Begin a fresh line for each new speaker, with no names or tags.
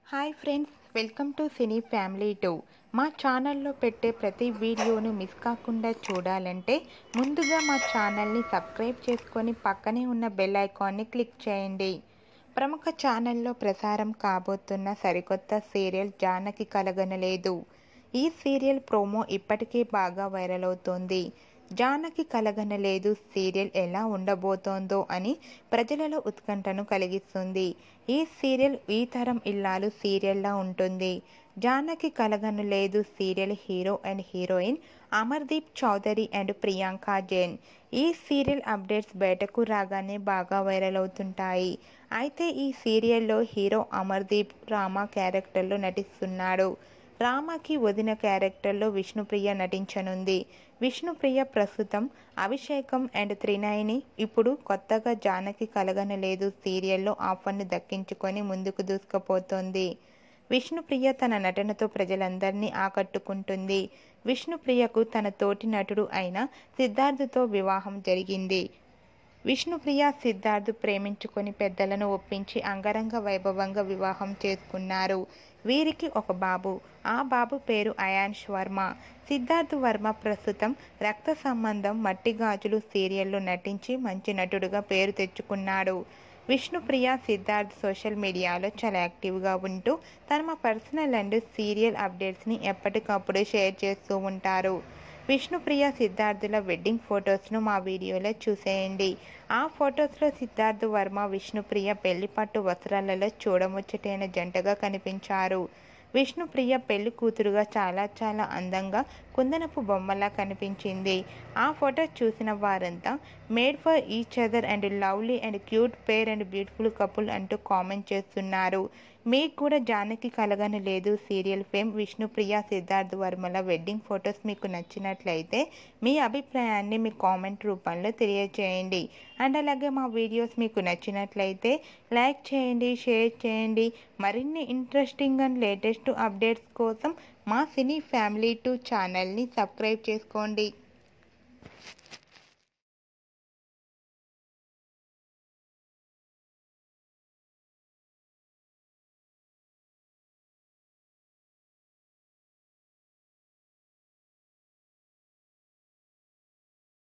hi friends welcome to Cine Family Two మా ఛానల్లో పెట్టే ప్రతి వీడియోను మిస్ కాకుండా చూడాలంటే ముందుగా మా ఛానల్ని సబ్స్క్రైబ్ చేసుకొని పక్కనే ఉన్న బెల్ ఐకాన్ని క్లిక్ చేయండి ప్రముఖ ఛానల్లో ప్రసారం కాబోతున్న సరికొత్త సీరియల్ జానకి కలగనలేదు ఈ సీరియల్ ప్రోమో ఇప్పటికే బాగా వైరల్ అవుతోంది జానకి కలగనలేదు సీరియల్ ఎలా ఉండబోతోందో అని ప్రజలలో ఉత్కంఠను కలిగిస్తుంది ఈ సీరియల్ ఈ తరం ఇల్లాలు సీరియల్లా ఉంటుంది Janaki Kalaganaledu serial hero and heroine Amardeep Chowdary and Priyanka Jain ఈ సీరియల్ అప్డేట్స్ బయటకు రాగానే బాగా వైరల్ అవుతుంటాయి అయితే ఈ సీరియల్లో హీరో అమర్దీప్ రామా క్యారెక్టర్లో నటిస్తున్నాడు రామకి వదిన క్యారెక్టర్లో విష్ణుప్రియ నటించనుంది విష్ణుప్రియ ప్రస్తుతం అభిషేకం అండ్ త్రినయని ఇప్పుడు కొత్తగా జానకి కలగనలేదు సీరియల్లో ఆఫర్ను దక్కించుకొని ముందుకు దూసుకుపోతోంది విష్ణుప్రియ తన నటనతో ప్రజలందరినీ ఆకట్టుకుంటుంది విష్ణుప్రియకు తన తోటి నటుడు అయిన సిద్ధార్థుతో వివాహం జరిగింది విష్ణుప్రియ సిద్ధార్థ్ ప్రేమించుకొని పెద్దలను ఒప్పించి అంగరంగ వైభవంగా వివాహం చేసుకున్నారు వీరికి ఒక బాబు ఆ బాబు పేరు అయాన్ష్ వర్మ సిద్ధార్థ్ వర్మ ప్రస్తుతం రక్త సంబంధం మట్టి గాజులు సీరియల్లో నటించి మంచి నటుడుగా పేరు తెచ్చుకున్నాడు విష్ణుప్రియ సిద్ధార్థ్ సోషల్ మీడియాలో చాలా యాక్టివ్గా ఉంటూ తమ పర్సనల్ అండ్ సీరియల్ అప్డేట్స్ని ఎప్పటికప్పుడు షేర్ చేస్తూ ఉంటారు విష్ణుప్రియ సిద్ధార్థుల వెడ్డింగ్ ఫొటోస్ను మా వీడియోలో చూసేయండి ఆ ఫొటోస్లో సిద్ధార్థ్ వర్మ విష్ణుప్రియ పెళ్లిపట్టు వస్త్రాలలో చూడముచ్చటైన జంటగా కనిపించారు విష్ణుప్రియ పెళ్లి కూతురుగా చాలా చాలా అందంగా కుందనపు బొమ్మలా కనిపించింది ఆ ఫోటో చూసిన వారంతా made for each other and lovely and cute pair and beautiful couple అంటూ కామెంట్ చేస్తున్నారు మీకు కూడా Janaki Kalaganaledu serial fame Vishnupriya Siddharth వర్మల వెడ్డింగ్ ఫొటోస్ మీకు నచ్చినట్లయితే మీ అభిప్రాయాన్ని మీ కామెంట్ రూపంలో తెలియజేయండి అండ్ అలాగే మా వీడియోస్ మీకు నచ్చినట్లయితే లైక్ చేయండి షేర్ చేయండి మరిన్ని ఇంట్రెస్టింగ్ అండ్ లేటెస్ట్ అప్డేట్స్ కోసం మా సినీ ఫ్యామిలీ టూ ఛానల్ని సబ్స్క్రైబ్ చేసుకోండి